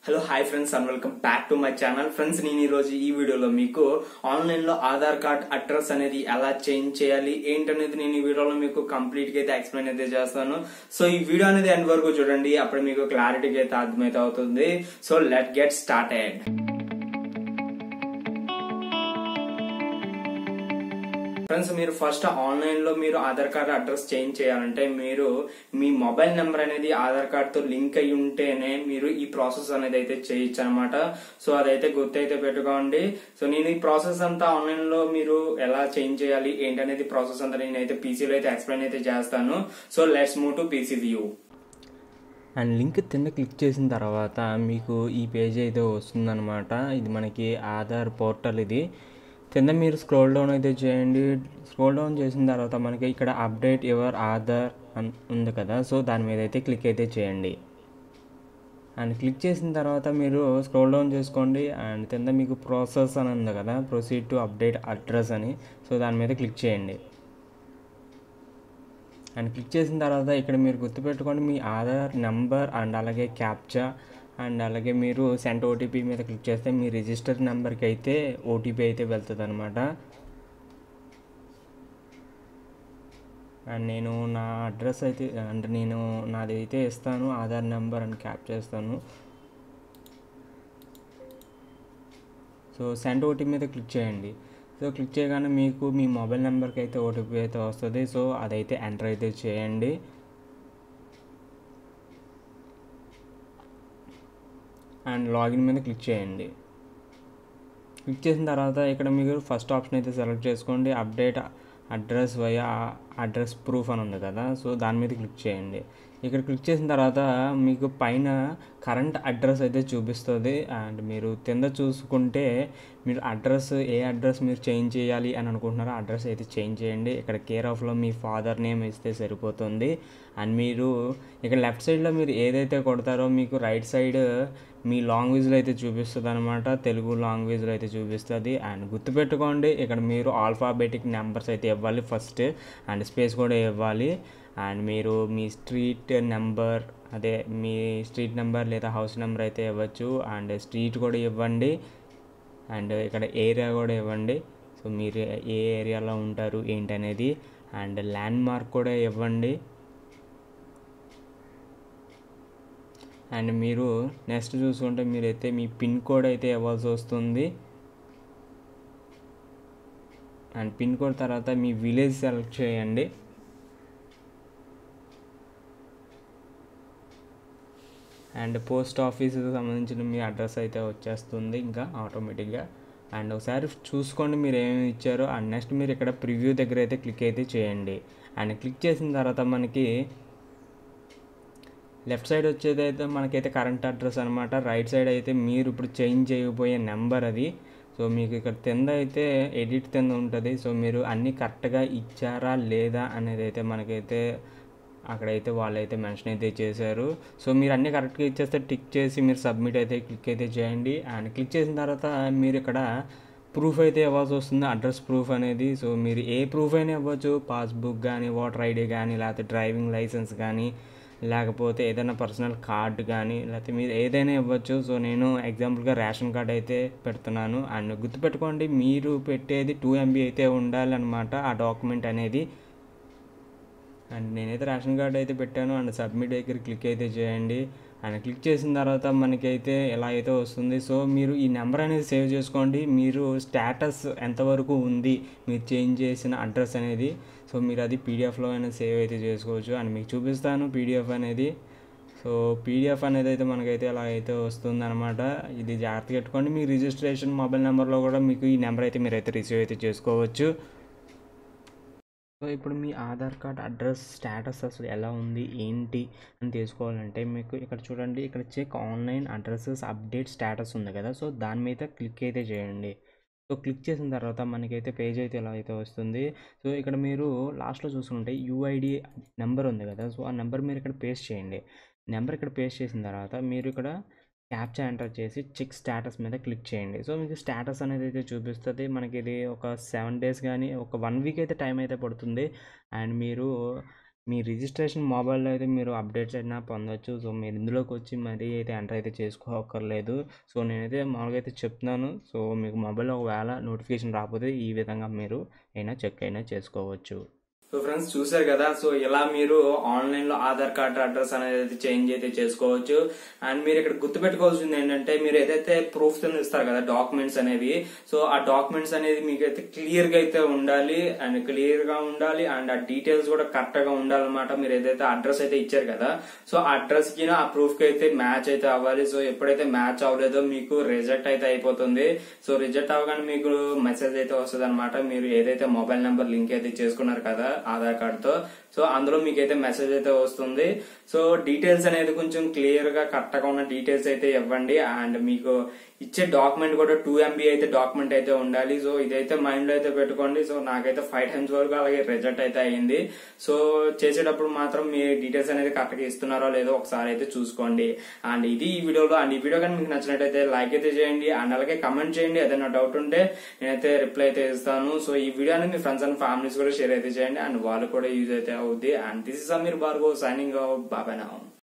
hello hi friends and welcome back to my channel friends నేను ఈ రోజు ఈ వీడియోలో మీకు ఆన్లైన్ లో ఆధార్ కార్డ్ అడ్రస్ అనేది ఎలా చేంజ్ చేయాలి ఏంటనేది నేను ఈ వీడియోలో మీకు కంప్లీట్ గా అయితే ఎక్స్ప్లెయిన్ అయితే చేస్తాను సో ఈ వీడియో అనేది ఎండ్ వరకు చూడండి అప్పుడు మీకు క్లారిటీగా అయితే అర్థమైతే అవుతుంది so let get started friends మీరు ఫస్ట్ ఆన్లైన్ లో మీరు ఆధార్ కార్డ్ అడ్రస్ చేంజ్ చేయాలంటే మీరు మీ మొబైల్ నెంబర్ అనేది ఆధార్ కార్డ్ తో లింక్ అయి ఉంటేనే మీరు ఈ ప్రాసెస్ అనేది అయితే చేయొచ్చు అనమాట సో అదైతే గుర్తయితే పెట్టుకోండి సో నేను ఈ ప్రాసెస్ అంతా ఆన్లైన్ లో మీరు ఎలా చేంజ్ చేయాలి ఏంటనేది ప్రాసెస్ అంతా నేనైతే పీసీలో అయితే ఎక్స్ప్లెయిన్ అయితే చేస్తాను so let's move to PC view and link కింద క్లిక్ చేసిన తర్వాత మీకు ఈ పేజ్ అయితే వస్తుందన్నమాట ఇది మనకి ఆధార్ పోర్టల్ ఇది కింద మీరు స్క్రోల్ డౌన్ అయితే చేయండి స్క్రోల్ డౌన్ చేసిన తర్వాత మనకి ఇక్కడ అప్డేట్ యువర్ ఆధార్ అన్ ఉంది కదా సో దాని మీద అయితే క్లిక్ అయితే చేయండి అండ్ క్లిక్ చేసిన తర్వాత మీరు స్క్రోల్ డౌన్ చేసుకోండి అండ్ కింద మీకు ప్రాసెస్ అని ఉంది కదా ప్రొసీడ్ టు అప్డేట్ అడ్రస్ అని సో దాని మీద క్లిక్ చేయండి అండ్ క్లిక్ చేసిన తర్వాత ఇక్కడ మీరు గుర్తుపెట్టుకోండి మీ ఆధార్ నెంబర్ అండ్ అలాగే క్యాప్చా అండ్ అలాగే మీరు సెంట్ ఓటీపీ మీద క్లిక్ చేస్తే మీ రిజిస్టర్ నెంబర్కి అయితే ఓటీపీ అయితే వెళ్తుంది అనమాట అండ్ నేను నా అడ్రస్ అయితే అంటే నేను నాది అయితే ఇస్తాను ఆధార్ నెంబర్ అని క్యాప్ చేస్తాను సో సెంట్ ఓటీపీ మీద క్లిక్ చేయండి సో క్లిక్ చేయగానే మీకు మీ మొబైల్ నెంబర్కి అయితే ఓటీపీ అయితే వస్తుంది సో అదైతే ఎంటర్ అయితే చేయండి అండ్ లాగిన్ మీద క్లిక్ చేయండి క్లిక్ చేసిన తర్వాత ఇక్కడ మీరు ఫస్ట్ ఆప్షన్ అయితే సెలెక్ట్ చేసుకోండి update address via address proof అని ఉంది కదా సో దాని మీద క్లిక్ చేయండి ఇక్కడ క్లిక్ చేసిన తర్వాత మీకు పైన కరెంట్ అడ్రస్ అయితే చూపిస్తుంది అండ్ మీరు కింద చూసుకుంటే మీరు అడ్రస్ ఏ అడ్రస్ మీరు చేంజ్ చేయాలి అని అనుకుంటున్నారో అడ్రస్ అయితే చేంజ్ చేయండి ఇక్కడ కేర్ ఆఫ్లో మీ ఫాదర్ నేమ్ ఇస్తే సరిపోతుంది అండ్ మీరు ఇక్కడ లెఫ్ట్ సైడ్లో మీరు ఏదైతే కొడతారో మీకు రైట్ సైడ్ మీ లాంగ్వేజ్లో అయితే చూపిస్తుంది అనమాట తెలుగు లాంగ్వేజ్లో అయితే చూపిస్తుంది అండ్ గుర్తుపెట్టుకోండి ఇక్కడ మీరు ఆల్ఫాబెటిక్ నెంబర్స్ అయితే ఇవ్వాలి ఫస్ట్ అండ్ స్పేస్ కూడా ఇవ్వాలి అండ్ మీరు మీ స్ట్రీట్ నెంబర్ అదే మీ స్ట్రీట్ నెంబర్ లేదా హౌస్ నెంబర్ అయితే ఇవ్వచ్చు అండ్ స్ట్రీట్ కూడా ఇవ్వండి అండ్ ఇక్కడ ఏరియా కూడా ఇవ్వండి సో మీరు ఏ ఏరియాలో ఉంటారు ఏంటనేది అండ్ ల్యాండ్ మార్క్ కూడా ఇవ్వండి అండ్ మీరు నెక్స్ట్ చూసుకుంటే మీరైతే మీ పిన్ కోడ్ అయితే ఇవ్వాల్సి వస్తుంది అండ్ పిన్ కోడ్ తర్వాత మీ విలేజ్ సెలెక్ట్ చేయండి అండ్ పోస్ట్ ఆఫీస్కి సంబంధించిన మీ అడ్రస్ అయితే వచ్చేస్తుంది ఇంకా ఆటోమేటిక్గా అండ్ ఒకసారి చూసుకోండి మీరు ఏమేమి ఇచ్చారో అండ్ నెక్స్ట్ మీరు ఇక్కడ ప్రివ్యూ దగ్గర అయితే క్లిక్ అయితే చేయండి అండ్ క్లిక్ చేసిన తర్వాత మనకి లెఫ్ట్ సైడ్ వచ్చేది అయితే మనకైతే కరెంట్ అడ్రస్ అనమాట రైట్ సైడ్ అయితే మీరు ఇప్పుడు చేంజ్ చేయబోయే నెంబర్ అది సో మీకు ఇక్కడ కింద అయితే ఎడిట్ కింద ఉంటుంది సో మీరు అన్నీ కరెక్ట్గా ఇచ్చారా లేదా అనేది అయితే మనకైతే అక్కడైతే వాళ్ళైతే మెన్షన్ అయితే చేశారు సో మీరు అన్నీ కరెక్ట్గా ఇచ్చేస్తే టిక్ చేసి మీరు సబ్మిట్ అయితే క్లిక్ అయితే చేయండి అండ్ క్లిక్ చేసిన తర్వాత మీరు ఇక్కడ ప్రూఫ్ అయితే ఇవ్వాల్సి వస్తుంది అడ్రస్ ప్రూఫ్ అనేది సో మీరు ఏ ప్రూఫ్ అయినా ఇవ్వచ్చు పాస్బుక్ కానీ ఓటర్ ఐడి కానీ లేకపోతే డ్రైవింగ్ లైసెన్స్ కానీ లేకపోతే ఏదైనా పర్సనల్ కార్డు కానీ లేకపోతే మీరు ఏదైనా ఇవ్వచ్చు సో నేను ఎగ్జాంపుల్గా రేషన్ కార్డ్ అయితే పెడుతున్నాను అండ్ గుర్తుపెట్టుకోండి మీరు పెట్టేది టూ ఎంబీ అయితే ఉండాలన్నమాట ఆ డాక్యుమెంట్ అనేది అండ్ నేనైతే రేషన్ కార్డ్ అయితే పెట్టాను అండ్ సబ్మిట్ దగ్గర క్లిక్ అయితే చేయండి అండ్ క్లిక్ చేసిన తర్వాత మనకైతే ఎలా అయితే వస్తుంది సో మీరు ఈ నెంబర్ అనేది సేవ్ చేసుకోండి మీరు స్టేటస్ ఎంతవరకు ఉంది మీరు చేంజ్ చేసిన అడ్రస్ అనేది సో మీరు అది పీడిఎఫ్లో అయినా సేవ్ అయితే చేసుకోవచ్చు అండ్ మీకు చూపిస్తాను పీడిఎఫ్ అనేది సో పీడిఎఫ్ అనేది అయితే మనకైతే ఎలా అయితే వస్తుంది అనమాట ఇది జాగ్రత్తగా పెట్టుకోండి మీ రిజిస్ట్రేషన్ మొబైల్ నెంబర్లో కూడా మీకు ఈ నెంబర్ అయితే మీరు అయితే రిసీవ్ అయితే చేసుకోవచ్చు సో ఇప్పుడు మీ ఆధార్ కార్డ్ అడ్రస్ స్టేటస్ అసలు ఎలా ఉంది ఏంటి అని తెలుసుకోవాలంటే మీకు ఇక్కడ చూడండి ఇక్కడ check online addresses update status ఉంది కదా సో దాని మీద క్లిక్ అయితే చేయండి సో క్లిక్ చేసిన తర్వాత మనకైతే పేజ్ అయితే ఎలా అయితే వస్తుంది సో ఇక్కడ మీరు లాస్ట్లో చూసుకుంటే యూఐడి నెంబర్ ఉంది కదా సో ఆ నెంబర్ మీరు ఇక్కడ పేస్ట్ చేయండి నెంబర్ ఇక్కడ పేస్ట్ చేసిన తర్వాత మీరు ఇక్కడ క్యాప్చా ఎంటర్ చేసి చెక్ స్టేటస్ మీద క్లిక్ చేయండి సో మీకు స్టేటస్ అనేది అయితే చూపిస్తుంది మనకి ఇది ఒక సెవెన్ డేస్ కానీ ఒక వన్ వీక్ అయితే టైం అయితే పడుతుంది అండ్ మీరు మీ రిజిస్ట్రేషన్ మొబైల్లో అయితే మీరు అప్డేట్స్ అయినా పొందొచ్చు సో మీరు ఇందులోకి వచ్చి మరీ అయితే ఎంటర్ అయితే చేసుకోక్కర్లేదు సో నేనైతే మామూలుగా అయితే చెప్తున్నాను సో మీకు మొబైల్ ఒకవేళ నోటిఫికేషన్ రాకపోతే ఈ విధంగా మీరు అయినా చెక్ అయినా చేసుకోవచ్చు సో ఫ్రెండ్స్ చూసారు కదా సో ఇలా మీరు ఆన్లైన్ లో ఆధార్ కార్డ్ అడ్రస్ అనేది అయితే చేంజ్ అయితే చేసుకోవచ్చు అండ్ మీరు ఇక్కడ గుర్తుపెట్టుకోవాల్సింది ఏంటంటే మీరు ఏదైతే ప్రూఫ్ కింద ఇస్తారు కదా డాక్యుమెంట్స్ అనేవి సో ఆ డాక్యుమెంట్స్ అనేది మీకు అయితే క్లియర్ గా అయితే ఉండాలి అండ్ క్లియర్ గా ఉండాలి అండ్ ఆ డీటెయిల్స్ కూడా కరెక్ట్ గా ఉండాలన్నమాట మీరు ఏదైతే అడ్రస్ అయితే ఇచ్చారు కదా సో ఆ అడ్రస్ కి ఆ ప్రూఫ్ కి అయితే మ్యాచ్ అయితే అవ్వాలి సో ఎప్పుడైతే మ్యాచ్ అవ్వలేదో మీకు రిజెక్ట్ అయితే అయిపోతుంది సో రిజెక్ట్ అవ్వగానే మీకు మెసేజ్ అయితే వస్తుంది అనమాట మీరు ఏదైతే మొబైల్ నెంబర్ లింక్ అయితే చేసుకున్నారు కదా ఆధార్ కార్డ్ తో సో అందులో మీకు అయితే మెసేజ్ అయితే వస్తుంది సో డీటెయిల్స్ అనేది కొంచెం క్లియర్ గా కరెక్ట్ గా ఉన్న డీటెయిల్స్ అయితే ఇవ్వండి అండ్ మీకు ఇచ్చే డాక్యుమెంట్ కూడా టూ ఎంబీ అయితే డాక్యుమెంట్ అయితే ఉండాలి సో ఇదైతే మైండ్ లో అయితే పెట్టుకోండి సో నాకైతే ఫైవ్ టైమ్స్ వరకు అలాగే రిజల్ట్ అయితే అయింది సో చేసేటప్పుడు మాత్రం మీ డీటెయిల్స్ అనేది కరెక్ట్ గా ఇస్తున్నారో లేదో ఒకసారి అయితే చూసుకోండి అండ్ ఇది ఈ వీడియోలో అండ్ ఈ వీడియో కానీ మీకు నచ్చినట్టయితే లైక్ అయితే చేయండి అండ్ అలాగే కమెంట్ చేయండి ఏదైనా డౌట్ ఉంటే నేనైతే రిప్లై అయితే ఇస్తాను సో ఈ వీడియో అనేది మీ ఫ్రెండ్స్ అండ్ ఫ్యామిలీస్ కూడా షేర్ అయితే చేయండి అండ్ వాళ్ళు కూడా యూజ్ అయితే అవుద్ది అండ్ దిస్ ఇస్ అమీర్ బార్గో సైనింగ్ బాబాయ్ నా